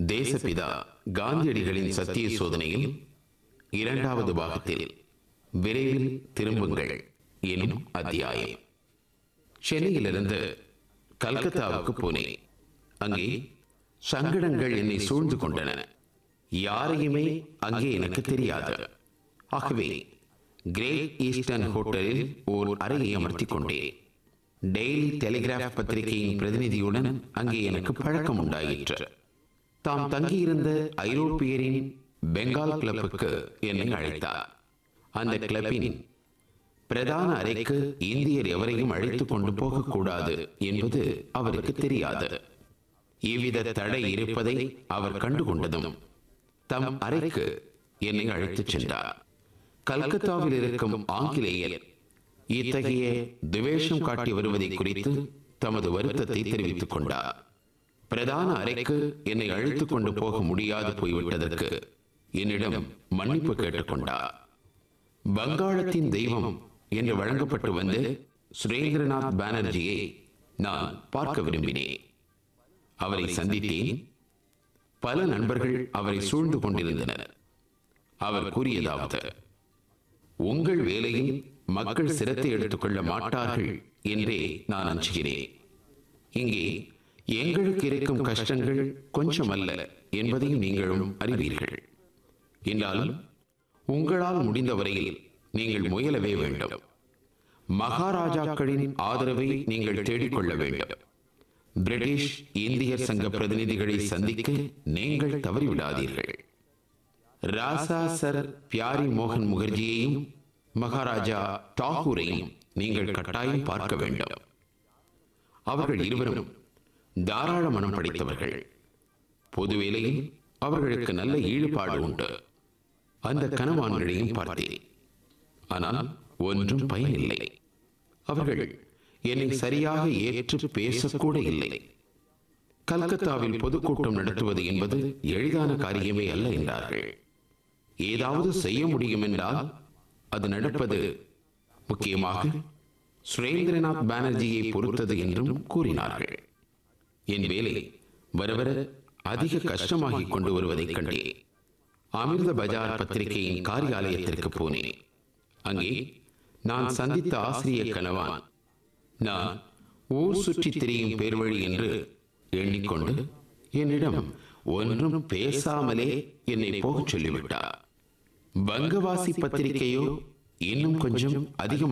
தேசபிதா காந்தியடிகளின் சத்திய சோதனையில் இரண்டாவது பாகத்தில் விரைவில் திரும்புங்கள் எனும் அத்தியாயம் சென்னையிலிருந்து கல்கத்தாவுக்கு போனேன் அங்கே சங்கடங்கள் என்னை சூழ்ந்து கொண்டன யாரையுமே அங்கே எனக்கு தெரியாது ஆகவே கிரேட் ஈஸ்டர்ன் ஹோட்டலில் ஓர் அறையை அமர்த்திக் கொண்டேன் டெய்லி டெலிகிராஃப் பத்திரிகையின் பிரதிநிதியுடன் அங்கே எனக்கு பழக்கம் உண்டாயிற்று தாம் தங்கியிருந்த ஐரோப்பியரின் பெங்கால் கிளப்புக்கு என்னை அழைத்தார் அந்த கிளப்பின் பிரதான அறைக்கு இந்தியர் எவரையும் அழைத்துக் கொண்டு போகக்கூடாது என்பது அவருக்கு தெரியாது இவ்வித தடை இருப்பதை அவர் கண்டுகொண்டதும் தம் அறைக்கு என்னை அழைத்துச் சென்றார் கல்கத்தாவில் இருக்கும் ஆங்கிலேயர் இத்தகைய துவேஷம் காட்டி வருவதை குறித்து தமது வருத்தத்தை தெரிவித்துக் கொண்டார் பிரதான அறைக்கு என்னை அழைத்துக் கொண்டு போக முடியாது போய்விட்டதற்கு என்னிடம் மன்னிப்பு கேட்டுக்கொண்டார் வங்காளத்தின் தெய்வம் என்று வழங்கப்பட்டு வந்த சுரேந்திரநாத் பானர்ஜியை நான் பார்க்க விரும்பினேன் அவரை சந்தித்தேன் பல நண்பர்கள் அவரை சூழ்ந்து கொண்டிருந்தனர் அவர் கூறியதாவது உங்கள் வேலையில் மக்கள் சிரத்தை எடுத்துக்கொள்ள மாட்டார்கள் என்றே நான் அஞ்சுகிறேன் இங்கே எங்களுக்கு இருக்கும் கஷ்டங்கள் கொஞ்சம் அல்ல என்பதையும் நீங்களும் அறிவீர்கள் என்றாலும் உங்களால் முடிந்த வரையில் நீங்கள் முயலவே வேண்டும் மகாராஜாக்களின் ஆதரவை நீங்கள் தேடிக்கொள்ள வேண்டும் பிரிட்டிஷ் இந்தியர் சங்க பிரதிநிதிகளை சந்திக்க நீங்கள் தவறிவிடாதீர்கள் ராசா சர் பியாரி மோகன் முகர்ஜியையும் மகாராஜா தாகூரையும் நீங்கள் கட்டாயம் பார்க்க வேண்டும் அவர்கள் இருவரும் தாராள மனம் படைத்தவர்கள் பொது வேலையில் அவர்களுக்கு நல்ல ஈடுபாடு உண்டு அந்த கனவான்களையும் பார்த்தேன் ஆனால் ஒன்றும் பயனில்லை அவர்கள் என்னை சரியாக ஏற்று பேசக்கூட இல்லை கல்கத்தாவில் பொதுக்கூட்டம் நடத்துவது என்பது எளிதான காரியமே அல்ல என்றார்கள் ஏதாவது செய்ய முடியும் என்றால் அது நடப்பது முக்கியமாக சுரேந்திரநாத் பானர்ஜியை பொறுத்தது என்றும் கூறினார்கள் என் வேலை வர வர அதிக கஷ்டமாகிக் கொண்டு வருவதைக் கண்டேன் அமிர்த பஜார் பத்திரிகையின் காரியாலயத்திற்கு போனேன் அங்கே நான் சந்தித்த ஆசிரியர் கணவான் நான் ஊர் சுற்றி திரியும் பேர்வழி என்று எண்ணிக்கொண்டு என்னிடம் ஒன்றும் பேசாமலே என்னை போகச் சொல்லிவிட்டார் வங்கவாசி பத்திரிகையோ இன்னும் கொஞ்சம் அதிகம்